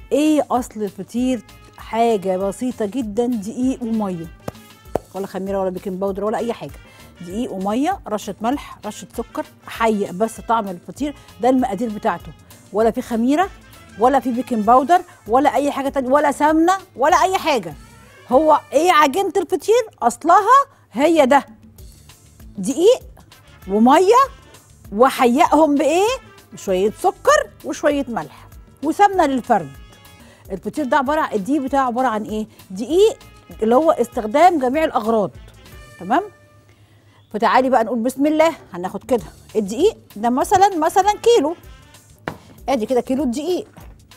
ايه اصل الفطير حاجه بسيطه جدا دقيق وميه ولا خميره ولا بيكنج باودر ولا اي حاجه دقيق وميه رشه ملح رشه سكر حي بس طعم الفطير ده المقادير بتاعته ولا في خميره ولا في بيكنج باودر ولا اي حاجه تانية ولا سمنه ولا اي حاجه هو ايه عجينه الفطير اصلها هي ده دقيق وميه وحيقهم بايه شويه سكر وشويه ملح وسمنه للفرد الفطير ده عباره عن الدقيق بتاعه عباره عن ايه دقيق اللي هو استخدام جميع الاغراض تمام فتعالي بقى نقول بسم الله هناخد كده الدقيق ده مثلا مثلا كيلو ادي كده كيلو دقيق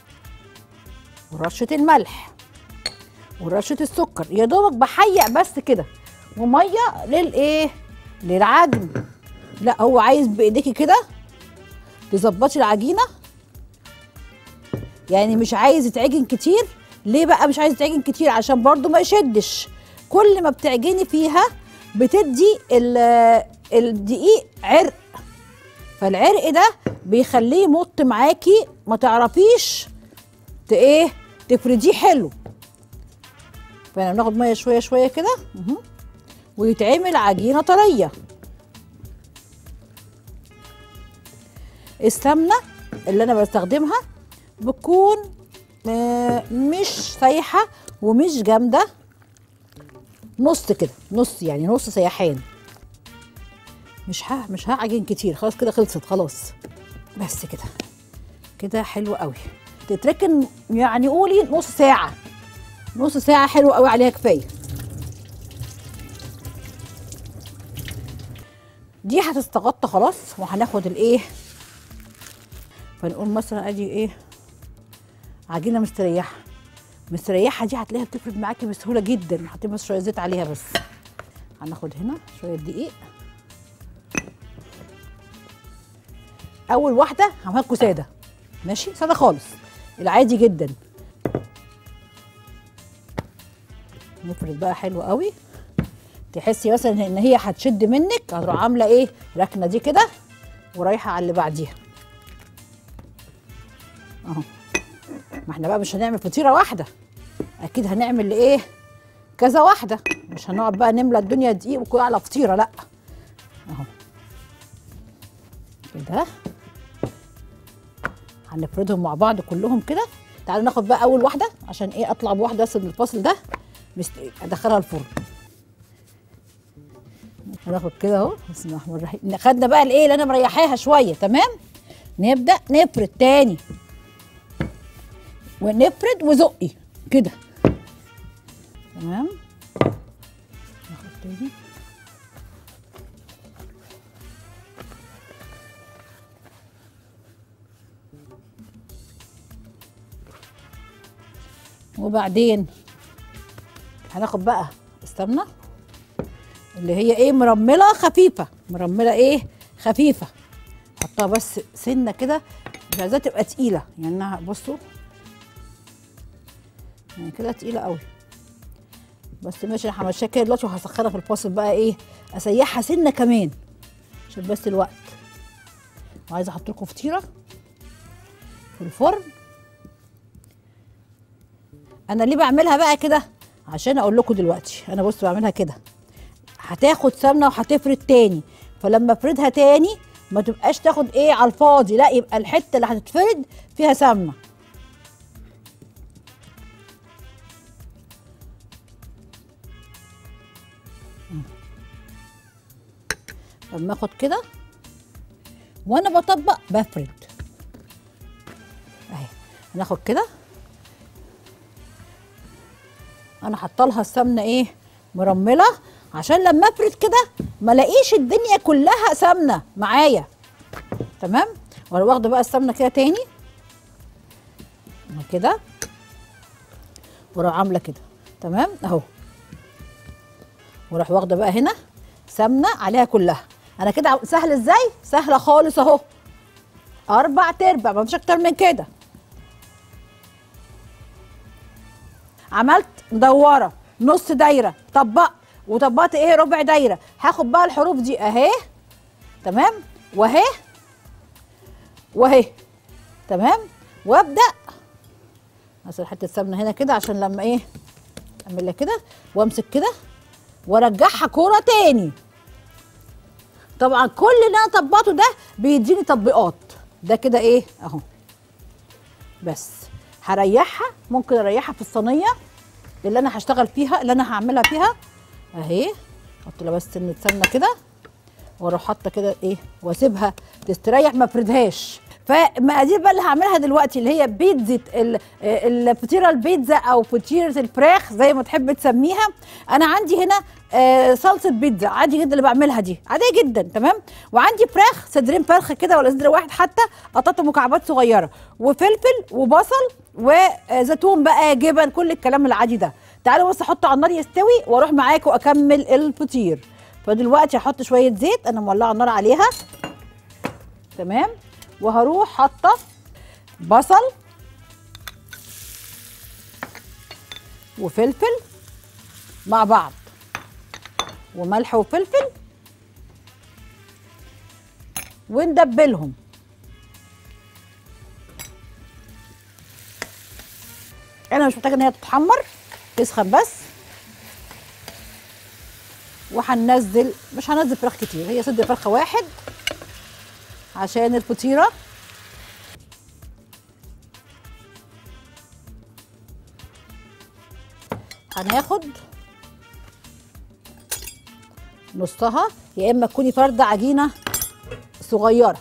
ورشه الملح ورشه السكر يا دوبك بحيق بس كده وميه للايه للعجن لا هو عايز بايديكي كده تظبطي العجينه يعني مش عايز يتعجن كتير ليه بقى مش عايز يتعجن كتير عشان برضو ما يشدش كل ما بتعجني فيها بتدي ال- الدقيق عرق فالعرق ده بيخليه يمط معاكي ما تعرفيش ت- ايه تفرديه حلو فانا بناخد ميه شويه شويه كده مهم. ويتعمل عجينه طريه السمنه اللي انا بستخدمها بتكون آه، مش سايحه ومش جامده نص كده نص يعني نص سيحان مش ها مش هعجن كتير خلاص كده خلصت خلاص بس كده كده حلو قوي تتركن يعني قولي نص ساعه نص ساعه حلو قوي عليها كفايه دي هتستغطى خلاص وهناخد الايه فنقول مثلا ادي ايه عجينه مستريحه مستريحه دي هتلاقيها بتفرد معاكي بسهوله جدا حاطين بس شويه زيت عليها بس هناخد هنا شويه دقيق اول واحده هعملكوا ساده ماشي ساده خالص العادي جدا نفرد بقى حلو قوي تحسي مثلا ان هي هتشد منك هتروح عامله ايه ركنه دي كده ورايحه على اللي بعديها اهو ما احنا بقى مش هنعمل فطيره واحده اكيد هنعمل ايه كذا واحده مش هنقعد بقى نملى الدنيا دقيق وكل على فطيره لا اهو كده هنفردهم مع بعض كلهم كده تعالوا ناخد بقى اول واحده عشان ايه اطلع بواحده بس من الفاصل ده مست... ادخلها الفرن هناخد كده اهو بسم الله الرحمن الرحيم خدنا بقى الايه اللي انا مريحاها شويه تمام نبدا نفرد تاني ونفرد وزقي كده تمام ناخد تاني وبعدين هناخد بقى السمنه اللي هي ايه مرمله خفيفه مرمله ايه خفيفه حطها بس سنه كده مش عايزاها تبقى تقيله يعني انها بصوا يعني كده تقيله قوي بس ماشي انا همشيها كده دلوقتي وهسخنها في الفاصل بقى ايه اسيحها سنه كمان عشان بس الوقت وعايزه احط لكم فطيره في الفرن انا ليه بعملها بقى كده عشان اقول لكم دلوقتي انا بص بعملها كده هتاخد سمنه وهتفرد تاني فلما افردها تاني ما تبقاش تاخد ايه على الفاضي لا يبقى الحته اللي هتتفرد فيها سمنه لما اخد كده وانا بطبق بفرد اهي هناخد كده انا حاطه لها السمنه ايه مرمله عشان لما افرد كده ما الاقيش الدنيا كلها سمنه معايا تمام وانا واخده بقى السمنه كده تاني كده واروح عامله كده تمام اهو واروح واخده بقى هنا سمنه عليها كلها انا كده سهل ازاي سهله خالص اهو اربع تربع ما فيش اكتر من كده عملت مدوره نص دايره طبقت وطبقت ايه ربع دايره هاخد بقى الحروف دي اهي تمام واهي واهي تمام وابدا مثلا حته سمنه هنا كده عشان لما ايه اعملها كده وامسك كده وارجعها كوره تاني طبعا كل اللي انا طبقته ده بيديني تطبيقات ده كده ايه اهو بس هريحها ممكن اريحها في الصينيه اللي انا هشتغل فيها اللي انا هعملها فيها اهي احط لها بس سنه سمنه كده واروح حاطه كده ايه واسيبها تستريح ما افردهاش فمقادير بقى اللي هعملها دلوقتي اللي هي بيتزا ال- الفطيره البيتزا او فطيره الفراخ زي ما تحب تسميها انا عندي هنا آه، صلصه بيتزا عادي جدا اللي بعملها دي عاديه جدا تمام وعندي فراخ صدرين فرخه كده ولا صدر واحد حتى قطعته مكعبات صغيره وفلفل وبصل وزيتون بقى جبن كل الكلام العادي ده تعالوا بس احطه على النار يستوي واروح معاكم اكمل الفطير فدلوقتي هحط شويه زيت انا مولعه النار عليها تمام وهروح حاطه بصل وفلفل مع بعض وملح وفلفل وندبلهم انا مش محتاجه ان هي تتحمر تسخن بس وهننزل مش هنزل فراخ كتير هي صدر فرخه واحد عشان الفطيره هناخد نصها يا اما تكوني فرده عجينه صغيره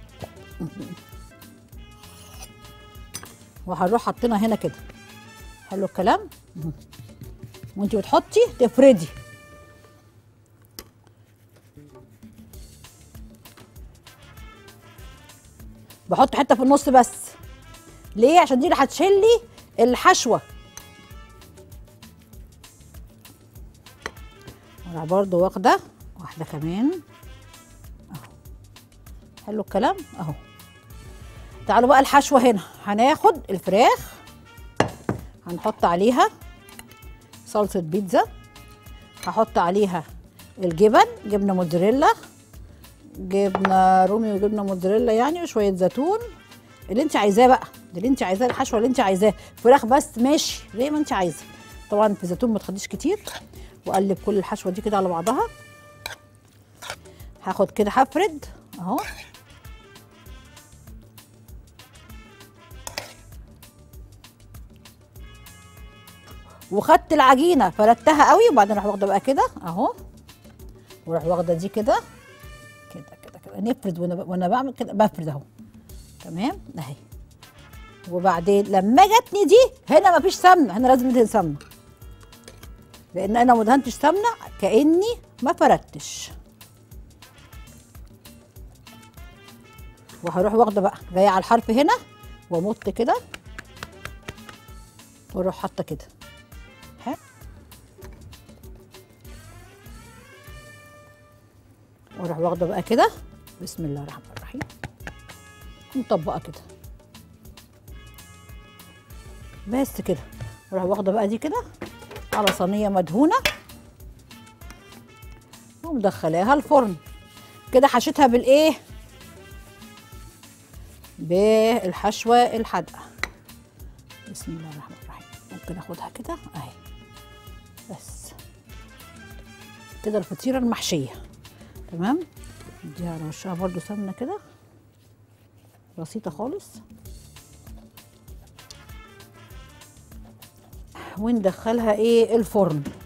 وهنروح حاطينها هنا كده حلو الكلام وانت بتحطي تفردي بحط حته في النص بس ليه عشان دي اللي هتشيلي الحشوه وانا برضو واخده واحده كمان اهو حلو الكلام اهو تعالوا بقى الحشوه هنا هناخد الفراخ هنحط عليها صلصه بيتزا هحط عليها الجبن جبنه موتزاريلا جبنه رومي وجبنه موتزاريلا يعني وشويه زيتون اللي انت عايزاه بقى ده اللي انت عايزاه الحشوه اللي انت عايزاه فراخ بس ماشي زي ما انت عايزه طبعا في زيتون ما تخليش كتير واقلب كل الحشوه دي كده على بعضها هاخد كده هفرد اهو وخدت العجينه فردتها قوي وبعدين اروح واخده بقى كده اهو واروح واخده دي كده كده كده كده نفرد وانا وانا بعمل كده بفرد اهو تمام اهي وبعدين لما جاتني دي هنا مفيش سمنه هنا لازم ندهن سمنه لان انا ما دهنتش سمنه كاني ما فردتش وهروح واخده بقى جايه على الحرف هنا وامط كده واروح حاطه كده ها واروح واخده بقى كده بسم الله الرحمن الرحيم مطبقه كده بس كده واروح واخده بقى دي كده على صينيه مدهونه ومدخلاها الفرن كده حشيتها بالايه بالحشوه الحادقه بسم الله الرحمن الرحيم ممكن اخدها كده اهي بس كده الفطيره المحشيه تمام اديها على وشها برضو سمنه كده بسيطه خالص وندخلها ايه الفرن